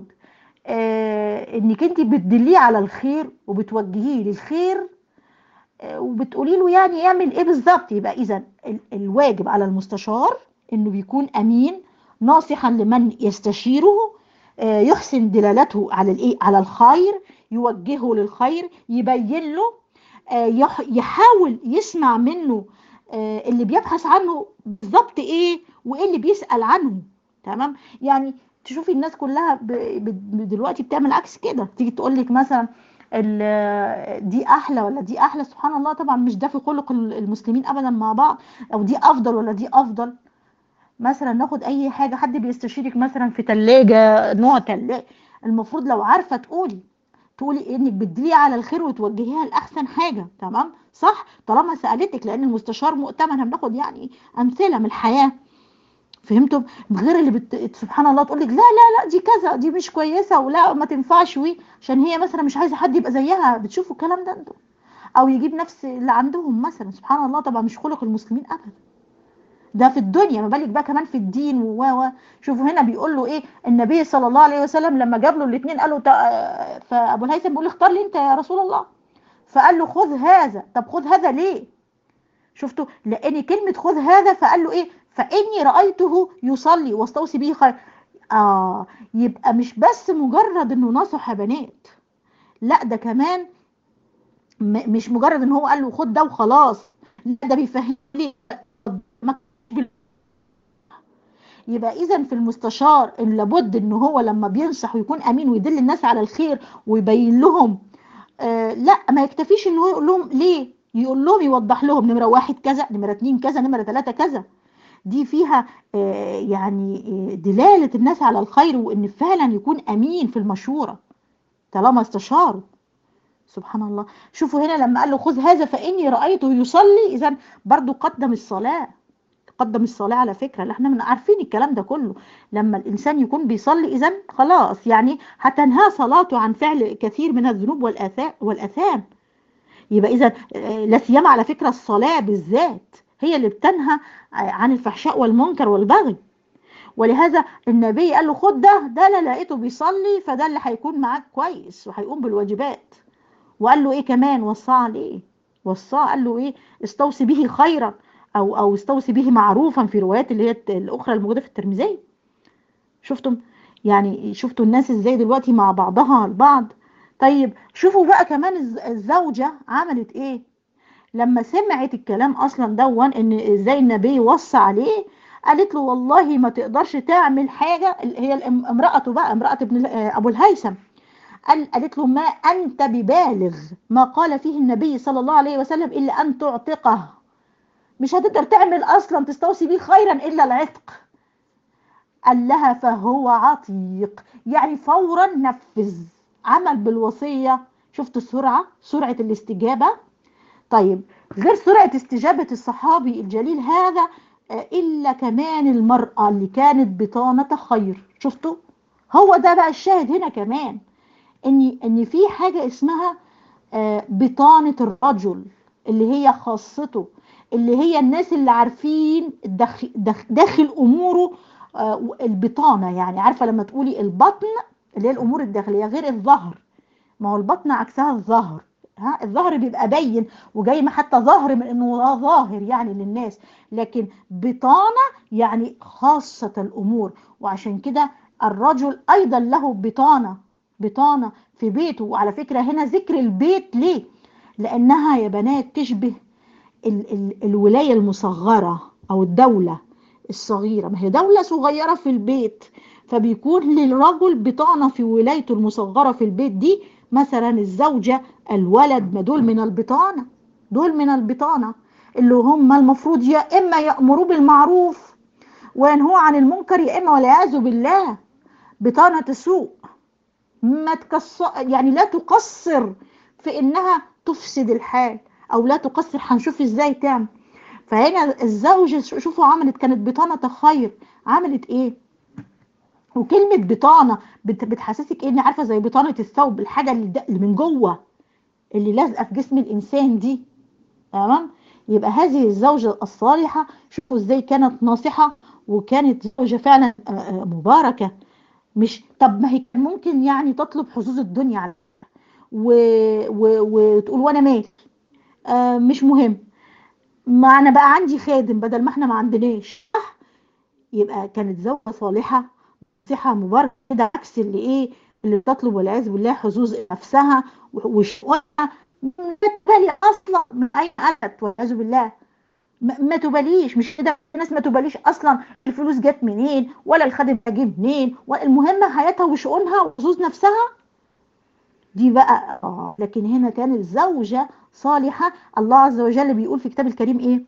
A: آه انك انت بتدليه على الخير وبتوجهيه للخير آه وبتقولي له يعني يعمل ايه بالظبط يبقى اذا الواجب على المستشار انه بيكون امين ناصحا لمن يستشيره آه يحسن دلالته على الايه على الخير يوجهه للخير يبين له يحاول يسمع منه اللي بيبحث عنه بالظبط ايه وايه اللي بيسأل عنه تمام يعني تشوفي الناس كلها ب... ب... دلوقتي بتعمل عكس كده تيجي تقول لك مثلا دي احلى ولا دي احلى سبحان الله طبعا مش ده في خلق المسلمين ابدا مع بعض او دي افضل ولا دي افضل مثلا ناخد اي حاجه حد بيستشيرك مثلا في ثلاجه نوع ثلاجه المفروض لو عارفه تقولي تقولي انك بتدلي على الخير وتوجهيها لاحسن حاجه تمام صح طالما سالتك لان المستشار مؤتمن هناخد يعني امثله من الحياه فهمتم غير اللي بت... سبحان الله تقول لك لا لا لا دي كذا دي مش كويسه ولا ما تنفعش وي عشان هي مثلا مش عايزه حد يبقى زيها بتشوفوا الكلام ده انتوا او يجيب نفس اللي عندهم مثلا سبحان الله طبعا مش خلق المسلمين ابدا ده في الدنيا ما بالك بقى كمان في الدين و و شوفوا هنا بيقول له ايه النبي صلى الله عليه وسلم لما جاب له الاثنين قال له فابو الهيثم بيقول له اختار لي انت يا رسول الله فقال له خذ هذا طب خذ هذا ليه شفتوا لان كلمه خذ هذا فقال له ايه فاني رايته يصلي واستوصي به خير اه يبقى مش بس مجرد انه نصح بنات لا ده كمان مش مجرد ان هو قال له خد ده وخلاص لا ده بيفهم لي يبقى اذا في المستشار ان لابد ان هو لما بينصح ويكون امين ويدل الناس على الخير ويبين لهم آه لا ما يكتفيش ان هو يقول لهم ليه يقول لهم يوضح لهم نمره واحد كذا نمره اتنين كذا نمره ثلاثه كذا دي فيها آه يعني دلاله الناس على الخير وان فعلا يكون امين في المشوره طالما استشاروا سبحان الله شوفوا هنا لما قال له خذ هذا فاني رايته يصلي اذا برضو قدم الصلاه قدم الصلاه على فكره لا احنا من عارفين الكلام ده كله لما الانسان يكون بيصلي اذا خلاص يعني هتنهى صلاته عن فعل كثير من الذنوب والاثام والاثام يبقى اذا لا سيما على فكره الصلاه بالذات هي اللي بتنهى عن الفحشاء والمنكر والبغي ولهذا النبي قال له خد ده ده اللي لقيته بيصلي فده اللي هيكون معاك كويس وهيقوم بالواجبات وقال له ايه كمان وصاه عليه وصاه قال له ايه استوصي به خيرا او او استوصي به معروفا في روايات اللي هي الاخرى الموجوده في الترمذي شفتم يعني شفتوا الناس ازاي دلوقتي مع بعضها البعض طيب شوفوا بقى كمان الزوجه عملت ايه لما سمعت الكلام اصلا دون ان ازاي النبي وصى عليه قالت له والله ما تقدرش تعمل حاجه هي امراته بقى امراه ابن ابو الهيثم قال قالت له ما انت ببالغ ما قال فيه النبي صلى الله عليه وسلم الا ان تعتقه مش هتقدر تعمل اصلا تستوصي بيه خيرا الا العتق قال لها فهو عتيق يعني فورا نفذ عمل بالوصيه شفت السرعه سرعه الاستجابه طيب غير سرعه استجابه الصحابي الجليل هذا الا كمان المراه اللي كانت بطانه خير شفتوا هو ده بقى الشاهد هنا كمان ان ان في حاجه اسمها بطانه الرجل اللي هي خاصته اللي هي الناس اللي عارفين داخل, داخل اموره البطانه يعني عارفه لما تقولي البطن اللي هي الامور الداخليه غير الظهر ما هو البطن عكسها الظهر ها الظهر بيبقى باين وجاي ما حتى ظهر من انه ظاهر يعني للناس لكن بطانه يعني خاصه الامور وعشان كده الرجل ايضا له بطانه بطانه في بيته وعلى فكره هنا ذكر البيت ليه لانها يا بنات تشبه ال ال الولايه المصغره او الدوله الصغيره ما هي دوله صغيره في البيت فبيكون للرجل بطانه في ولايته المصغره في البيت دي مثلا الزوجه الولد ما دول من البطانه دول من البطانه اللي هم المفروض يا اما يامروا بالمعروف وينهوا عن المنكر يا اما والعياذ بالله بطانه سوء ما تكسر يعني لا تقصر في انها تفسد الحال او لا تقصر هنشوف ازاي تعمل فهنا الزوجة شوفوا عملت كانت بطانة خير عملت ايه وكلمة بطانة بتحسسك ايه عارفة زي بطانة الثوب الحاجة اللي من جوه اللي لازقة في جسم الانسان دي تمام يبقى هذه الزوجة الصالحة شوفوا ازاي كانت ناصحة وكانت زوجة فعلا مباركة مش طب ما هي كان ممكن يعني تطلب حظوظ الدنيا على و... و... وتقول وانا مالي آه مش مهم ما انا بقى عندي خادم بدل ما احنا ما عندناش يبقى كانت زوجة صالحة صحة مباركة كده عكس اللي ايه اللي بتطلب والعياذ بالله حظوظ نفسها وشقها ما تبالي اصلا من اين اتت والعياذ بالله ما تباليش مش كده الناس ما تباليش اصلا الفلوس جت منين ولا الخادم جه منين المهم حياتها وشؤونها وحظوظ نفسها دي بقى آه. لكن هنا كانت زوجة صالحة الله عز وجل بيقول في كتاب الكريم ايه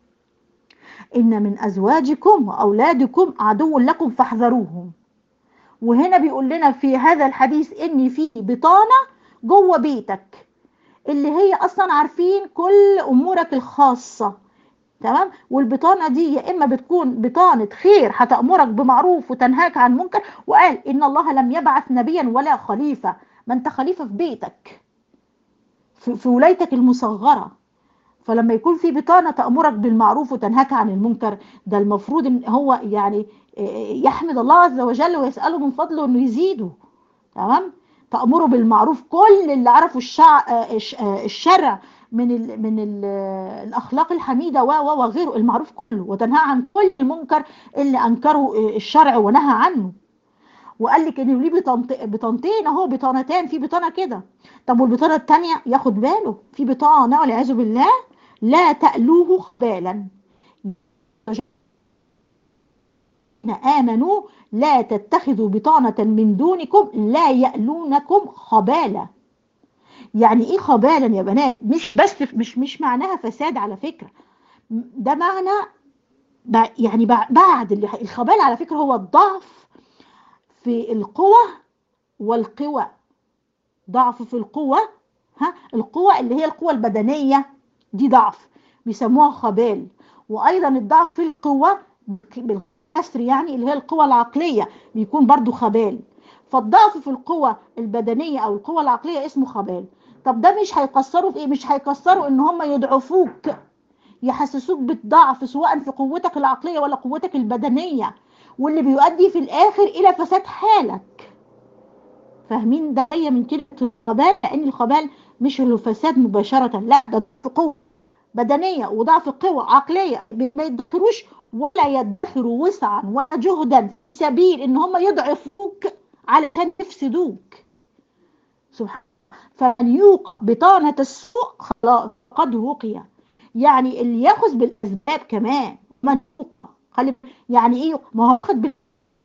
A: ان من ازواجكم واولادكم عدو لكم فاحذروهم وهنا بيقول لنا في هذا الحديث ان في بطانة جوه بيتك اللي هي اصلا عارفين كل امورك الخاصة تمام والبطانة دي يا اما بتكون بطانة خير هتأمرك بمعروف وتنهاك عن منكر وقال ان الله لم يبعث نبيا ولا خليفة ما انت خليفة في بيتك في, في ولايتك المصغرة فلما يكون في بطانة تأمرك بالمعروف وتنهاك عن المنكر ده المفروض ان هو يعني يحمد الله عز وجل ويسأله من فضله انه يزيده تمام تأمره بالمعروف كل اللي عرفوا الشع... الشرع من ال... من ال... الاخلاق الحميده و وغيره المعروف كله وتنهى عن كل المنكر اللي انكره الشرع ونهى عنه وقال لك ان ليه بطانتين اهو بطانتين في بطانه كده طب والبطانه الثانيه ياخد باله في بطانه والعياذ بالله لا تألوه خبالا آمنوا لا تتخذوا بطانة من دونكم لا يألونكم خبالا يعني ايه خبالا يا بنات مش بس مش مش معناها فساد على فكرة ده معنى يعني بعد الخبال على فكرة هو الضعف في القوة والقوى ضعف في القوة ها القوة اللي هي القوة البدنية دي ضعف بيسموها خبال وأيضا الضعف في القوة بالكسر يعني اللي هي القوة العقلية بيكون برضو خبال فالضعف في القوة البدنية أو القوة العقلية اسمه خبال طب ده مش هيكسروا في ايه مش هيكسروا ان هم يضعفوك يحسسوك بالضعف سواء في قوتك العقلية ولا قوتك البدنية واللي بيؤدي في الآخر إلى فساد حالك فاهمين ده جاية من كلمة الخبال لأن الخبال مش الفساد مباشرة لا ده ضعف قوة بدنية وضعف قوة عقلية ما يدخروش ولا يدخروا وسعا ولا جهدا في سبيل ان هم يضعفوك علشان يفسدوك سبحان فمن يوق بطانة السوء خلاص قد وقي يعني اللي ياخذ بالاسباب كمان من خلي يعني ايه ما هو واخد بالاسباب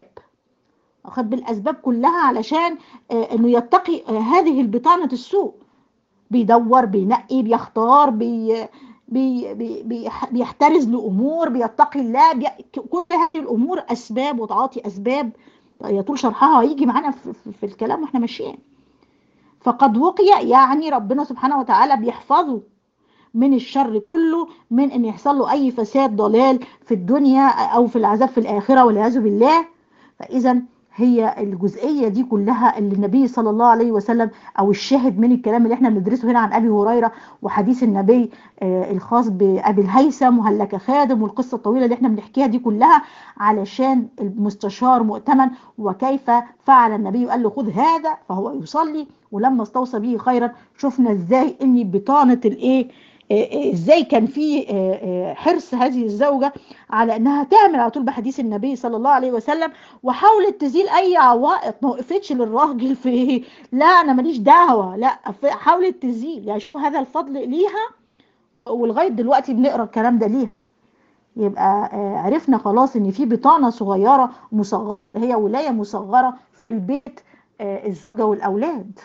A: واخد بالاسباب كلها علشان آه انه يتقي آه هذه البطانة السوء بيدور بينقي بيختار بي بي بي بي بيحترز لامور بيتقي الله بي كل هذه الامور اسباب وتعاطي اسباب يطول شرحها هيجي معانا في, في, في الكلام واحنا ماشيين فقد وقي يعني ربنا سبحانه وتعالى بيحفظه من الشر كله من ان يحصل له اي فساد ضلال في الدنيا او في العذاب في الاخره والعياذ بالله فاذا هي الجزئيه دي كلها اللي النبي صلى الله عليه وسلم او الشاهد من الكلام اللي احنا بندرسه هنا عن ابي هريره وحديث النبي آه الخاص بابي الهيثم وهل لك خادم والقصه الطويله اللي احنا بنحكيها دي كلها علشان المستشار مؤتمن وكيف فعل النبي قال له خذ هذا فهو يصلي ولما استوصى به خيرا شفنا ازاي ان بطانه الايه ازاي كان في حرص هذه الزوجة على انها تعمل على طول بحديث النبي صلى الله عليه وسلم وحاولت تزيل اي عوائق ما وقفتش للراجل في لا انا ماليش دعوة لا حاولت تزيل يعني شوف هذا الفضل ليها ولغاية دلوقتي بنقرا الكلام ده ليها يبقى عرفنا خلاص ان في بطانة صغيرة مصغرة هي ولاية مصغرة في البيت الزوجة والاولاد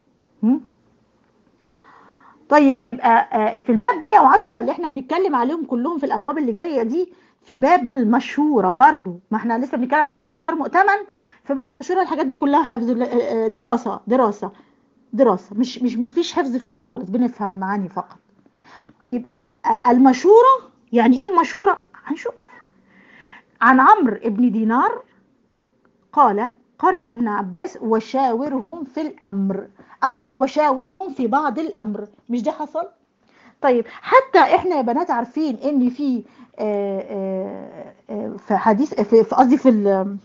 A: طيب في الباب 110 اللي احنا بنتكلم عليهم كلهم في الابواب اللي جايه دي في باب المشهوره برضه ما احنا لسه بنتكلم عن مؤتمن في المشهوره الحاجات دي كلها حفظ دراسه دراسه دراسه مش مش مفيش حفظ خالص بنفهم معاني فقط يبقى المشوره يعني ايه مشوره هنشوف عن عمرو ابن دينار قال قال ابن عباس وشاورهم في الامر وشاورهم في بعض الامر مش ده حصل طيب حتى احنا يا بنات عارفين ان في في حديث في قصدي في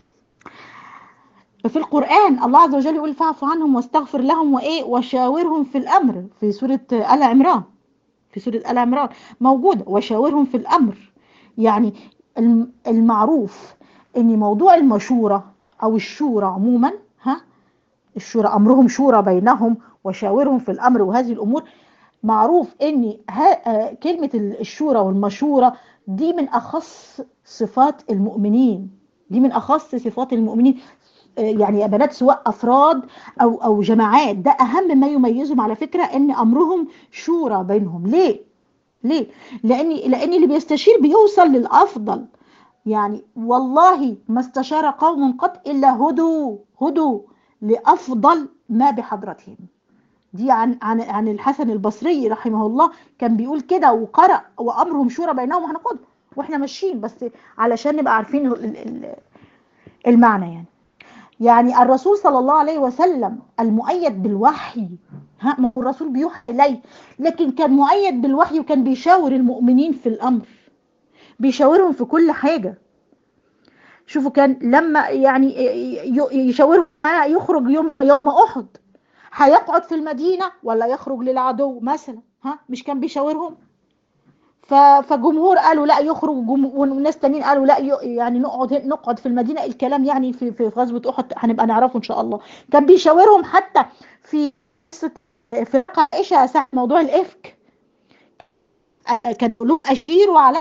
A: في القرآن الله عز وجل يقول فاعف عنهم واستغفر لهم وايه وشاورهم في الامر في سورة آل عمران في سورة آل عمران موجودة وشاورهم في الامر يعني المعروف ان موضوع المشورة او الشورى عموما ها الشورى امرهم شورى بينهم وشاورهم في الامر وهذه الامور معروف ان كلمه الشورى والمشوره دي من اخص صفات المؤمنين دي من اخص صفات المؤمنين يعني يا بنات سواء افراد او او جماعات ده اهم ما يميزهم على فكره ان امرهم شورى بينهم ليه ليه لان لان اللي بيستشير بيوصل للافضل يعني والله ما استشار قوم قط الا هدوا هدوا لافضل ما بحضرتهم دي عن عن عن الحسن البصري رحمه الله كان بيقول كده وقرأ وامرهم شورى بينهم هناخدها واحنا ماشيين بس علشان نبقى عارفين المعنى يعني يعني الرسول صلى الله عليه وسلم المؤيد بالوحي ها ما هو الرسول بيوحي اليه لكن كان مؤيد بالوحي وكان بيشاور المؤمنين في الامر بيشاورهم في كل حاجه شوفوا كان لما يعني يشاورهم يخرج يوم يوم احد هيقعد في المدينه ولا يخرج للعدو مثلا ها مش كان بيشاورهم فجمهور قالوا لا يخرج وناس تانيين قالوا لا يعني نقعد نقعد في المدينه الكلام يعني في في غزوه احد هنبقى نعرفه ان شاء الله كان بيشاورهم حتى في في عائشه ساعه موضوع الافك كان لهم اشيروا على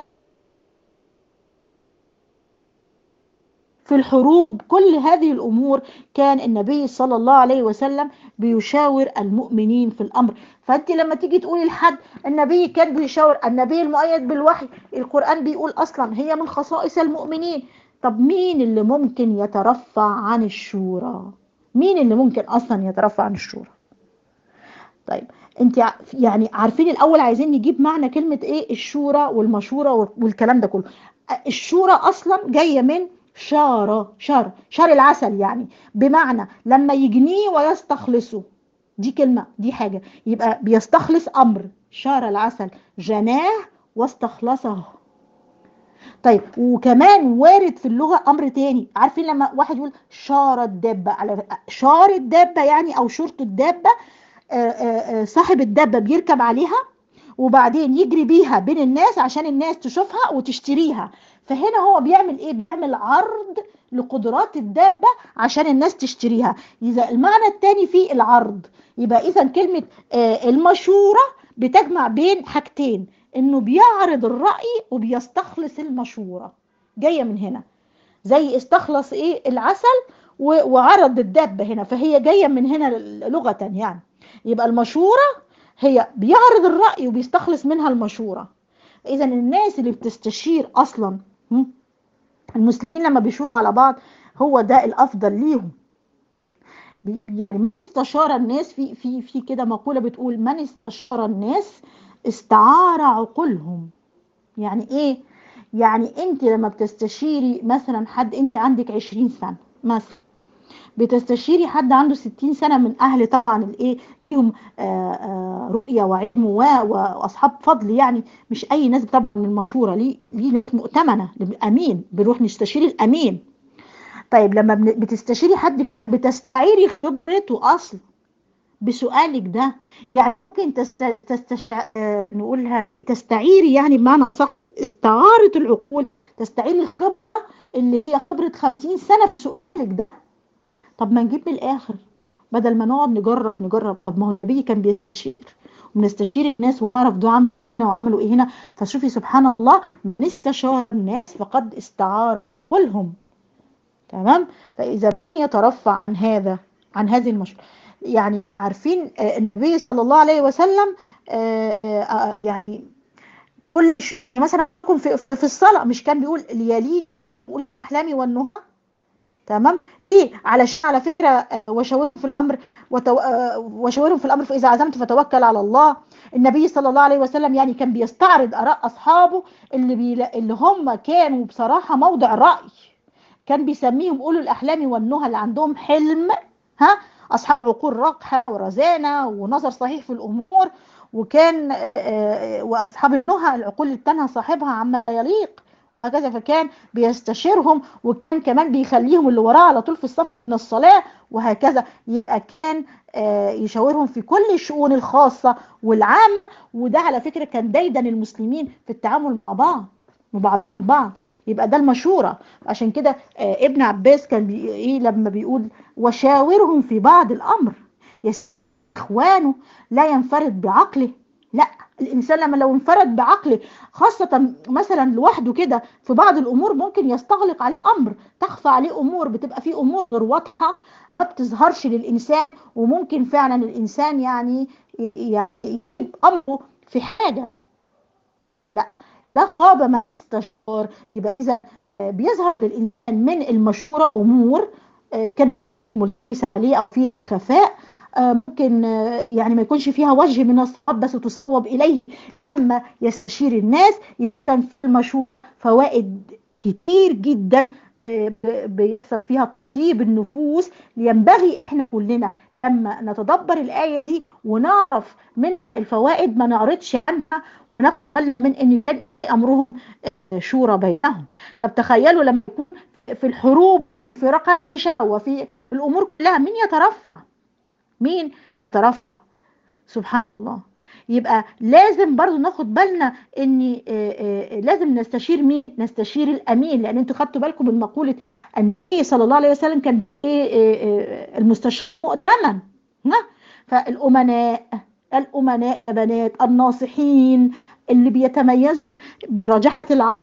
A: في الحروب كل هذه الأمور كان النبي صلى الله عليه وسلم بيشاور المؤمنين في الأمر فأنت لما تيجي تقولي لحد النبي كان بيشاور النبي المؤيد بالوحي القرآن بيقول أصلا هي من خصائص المؤمنين طب مين اللي ممكن يترفع عن الشورى مين اللي ممكن أصلا يترفع عن الشورى طيب انت يعني عارفين الاول عايزين نجيب معنى كلمه ايه الشورى والمشوره والكلام ده كله الشورى اصلا جايه من شارة شار شار العسل يعني بمعنى لما يجنيه ويستخلصه دي كلمة دي حاجة يبقى بيستخلص أمر شار العسل جناه واستخلصه طيب وكمان وارد في اللغة أمر تاني عارفين لما واحد يقول شار الدابة على شار الدابة يعني أو شرط الدابة صاحب الدابة بيركب عليها وبعدين يجري بيها بين الناس عشان الناس تشوفها وتشتريها فهنا هو بيعمل ايه بيعمل عرض لقدرات الدابة عشان الناس تشتريها إذا المعنى الثاني في العرض يبقى إذا كلمة المشورة بتجمع بين حاجتين إنه بيعرض الرأي وبيستخلص المشورة جاية من هنا زي استخلص إيه العسل وعرض الدابة هنا فهي جاية من هنا لغة يعني يبقى المشورة هي بيعرض الرأي وبيستخلص منها المشورة إذا الناس اللي بتستشير أصلا المسلمين لما بيشوفوا على بعض هو ده الافضل ليهم استشار الناس في في في كده مقوله بتقول من استشار الناس استعار عقولهم يعني ايه يعني انت لما بتستشيري مثلا حد انت عندك 20 سنه مثلا بتستشيري حد عنده 60 سنه من اهل طبعا الايه فيهم رؤيه وعلم واصحاب فضل يعني مش اي ناس طبعا من المشوره ليه ليه مؤتمنه امين بنروح نستشير الامين طيب لما بتستشيري حد بتستعيري خبرته اصلا بسؤالك ده يعني ممكن تست... تستشع... نقولها تستعيري يعني بمعنى صح استعارة العقول تستعيري الخبرة اللي هي خبرة 50 سنة في سؤالك ده طب ما نجيب من الآخر بدل ما نقعد نجرب نجرب طب ما هو النبي كان بيستشير وبنستشير الناس ونعرف دعاء وعملوا ايه هنا فشوفي سبحان الله من استشار الناس فقد استعار كلهم تمام فاذا يترفع عن هذا عن هذه المشروع يعني عارفين النبي صلى الله عليه وسلم يعني كل مثلا في في الصلاه مش كان بيقول ليالي يقول احلامي والنهى تمام ايه علشان على فكره وشاورهم في الامر وتو... وشاورهم في الامر فاذا عزمت فتوكل على الله النبي صلى الله عليه وسلم يعني كان بيستعرض اراء اصحابه اللي بي... اللي هم كانوا بصراحه موضع راي كان بيسميهم اولو الاحلام والنهى اللي عندهم حلم ها اصحاب عقول رقحه ورزانه ونظر صحيح في الامور وكان واصحاب النهى العقول اللي بتنهى صاحبها عما يليق وهكذا فكان بيستشيرهم وكان كمان بيخليهم اللي وراه على طول في الصف من الصلاة وهكذا يبقى كان يشاورهم في كل الشؤون الخاصة والعام وده على فكرة كان ديدا المسلمين في التعامل مع بعض مع بعض يبقى ده المشورة عشان كده ابن عباس كان بي ايه لما بيقول وشاورهم في بعض الأمر اخوانه لا ينفرد بعقله لا الانسان لما لو انفرد بعقله خاصه مثلا لوحده كده في بعض الامور ممكن يستغلق عليه امر تخفى عليه امور بتبقى فيه امور غير واضحه ما بتظهرش للانسان وممكن فعلا الانسان يعني يعني امره في حاجه لا ده خاب ما استشار يبقى اذا بيظهر للانسان من المشوره امور كان ملتبس عليه او فيه خفاء ممكن يعني ما يكونش فيها وجه من الصواب بس تصوب اليه لما يستشير الناس يكون في المشروع فوائد كتير جدا بيحصل فيها تطيب النفوس ينبغي احنا كلنا لما نتدبر الآية دي ونعرف من الفوائد ما نعرضش عنها ونقبل من ان امرهم شورى بينهم طب تخيلوا لما يكون في الحروب في رقم وفي الامور كلها مين يترفع مين ترفع سبحان الله يبقى لازم برضو ناخد بالنا ان لازم نستشير مين نستشير الامين لان انتوا خدتوا بالكم من مقوله النبي صلى الله عليه وسلم كان المستشار مؤتمن فالامناء الامناء بنات الناصحين اللي بيتميزوا برجحه العقل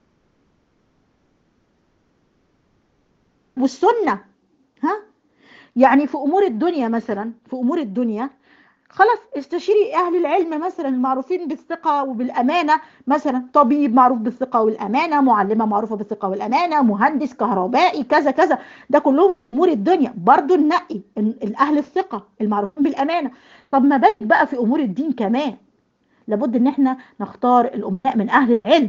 A: والسنه ها يعني في امور الدنيا مثلا في امور الدنيا خلاص استشيري اهل العلم مثلا المعروفين بالثقه وبالامانه مثلا طبيب معروف بالثقه والامانه معلمه معروفه بالثقه والامانه مهندس كهربائي كذا كذا ده كلهم امور الدنيا برضو النقي الاهل الثقه المعروفين بالامانه طب ما بالك بقى في امور الدين كمان لابد ان احنا نختار الامناء من اهل العلم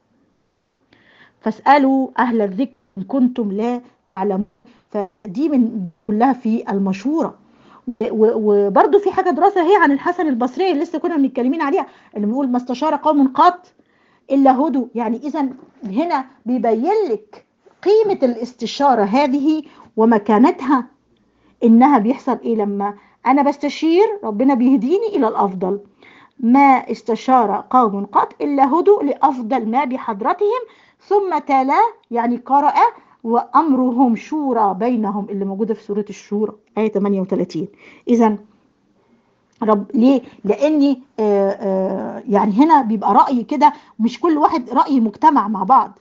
A: فاسالوا اهل الذكر ان كنتم لا تعلمون فدي من كلها في المشوره وبرده في حاجه دراسه هي عن الحسن البصري اللي لسه كنا بنتكلمين عليها اللي بنقول ما استشار قوم قط الا هدوا يعني اذا هنا بيبين لك قيمه الاستشاره هذه ومكانتها انها بيحصل ايه لما انا بستشير ربنا بيهديني الى الافضل ما استشار قوم قط الا هدوا لافضل ما بحضرتهم ثم تلا يعني قرأ وامرهم شورى بينهم اللي موجوده في سوره الشورى ايه 38 اذا رب ليه لاني آآ آآ يعني هنا بيبقى راي كده مش كل واحد راي مجتمع مع بعض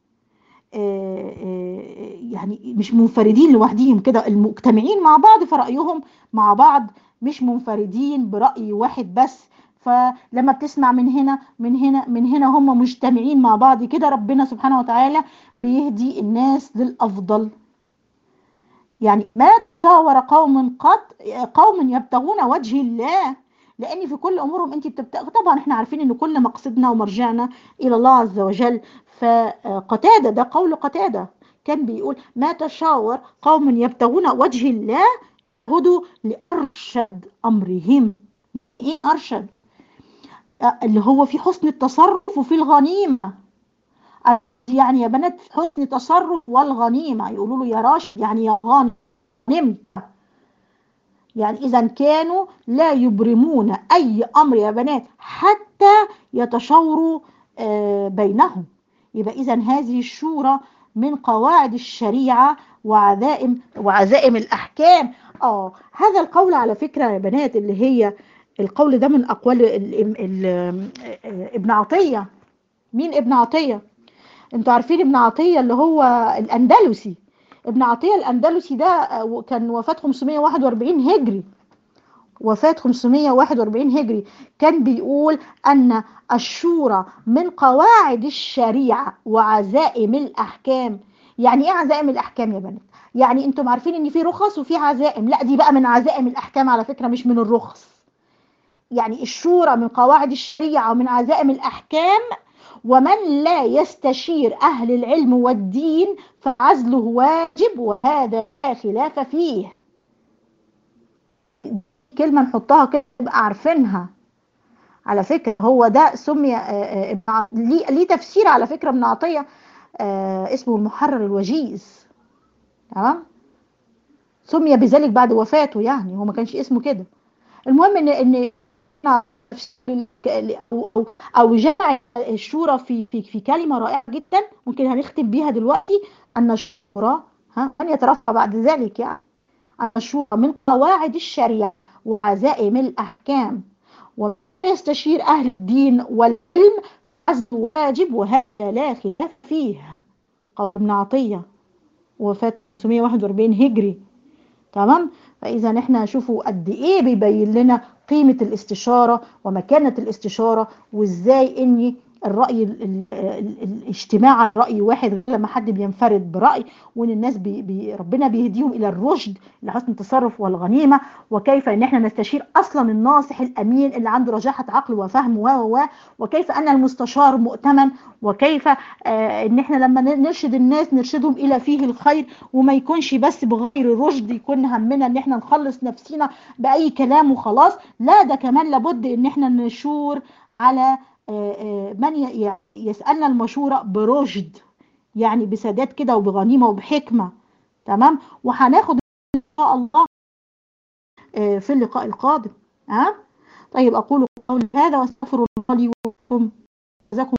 A: يعني مش منفردين لوحدهم كده المجتمعين مع بعض فرأيهم مع بعض مش منفردين برأي واحد بس فلما بتسمع من هنا من هنا من هنا هم مجتمعين مع بعض كده ربنا سبحانه وتعالى بيهدي الناس للأفضل يعني ما تشاور قوم قط قوم يبتغون وجه الله لان في كل امورهم انت بتبتغ طبعا احنا عارفين ان كل مقصدنا ومرجعنا الى الله عز وجل فقتاده ده قول قتاده كان بيقول ما تشاور قوم يبتغون وجه الله هدوا لارشد امرهم ايه ارشد اللي هو في حسن التصرف وفي الغنيمه يعني يا بنات حسن التصرف والغنيمه يقولوا له يا راشد يعني يا غانم يعني اذا كانوا لا يبرمون اي امر يا بنات حتى يتشاوروا بينهم يبقى اذا هذه الشورى من قواعد الشريعه وعزائم وعزائم الاحكام اه هذا القول على فكره يا بنات اللي هي القول ده من اقوال ال ال ال ابن عطيه مين ابن عطيه انتوا عارفين ابن عطيه اللي هو الاندلسي ابن عطيه الاندلسي ده كان وفاه 541 هجري وفاة 541 هجري كان بيقول أن الشورى من قواعد الشريعة وعزائم الأحكام يعني إيه عزائم الأحكام يا بنات؟ يعني أنتم عارفين إن في رخص وفي عزائم لا دي بقى من عزائم الأحكام على فكرة مش من الرخص يعني الشورى من قواعد الشريعة ومن عزائم الأحكام ومن لا يستشير أهل العلم والدين فعزله واجب وهذا لا خلاف فيه كلمة نحطها كده نبقى عارفينها على فكرة هو ده سمي ليه ليه تفسير على فكرة ابن عطية اسمه المحرر الوجيز تمام سمي بذلك بعد وفاته يعني هو ما كانش اسمه كده المهم ان ان او او جمع الشورى في في في كلمه رائعه جدا ممكن هنختم بيها دلوقتي ان الشورى ها من يترفع بعد ذلك يعني ان الشورى من قواعد الشريعه وعزائم الأحكام ولا يستشير أهل الدين والعلم عزل واجب وهذا لا خلاف فيه قال ابن عطية وفاة 941 هجري تمام فإذا احنا شوفوا قد إيه بيبين لنا قيمة الاستشارة ومكانة الاستشارة وإزاي إني الرأي الاجتماع على رأي واحد لما حد بينفرد برأي وان الناس بي بي ربنا بيهديهم الى الرشد لحسن التصرف والغنيمة وكيف ان احنا نستشير اصلا الناصح الامين اللي عنده رجاحة عقل وفهم و و وكيف ان المستشار مؤتمن وكيف آه ان احنا لما نرشد الناس نرشدهم الى فيه الخير وما يكونش بس بغير رشد يكون همنا ان احنا نخلص نفسنا باي كلام وخلاص لا ده كمان لابد ان احنا نشور على من يسألنا المشورة برشد يعني بسداد كده وبغنيمة وبحكمة تمام وهناخد إن شاء الله في اللقاء القادم ها طيب أقول قولي هذا واستغفر الله لي ولكم جزاكم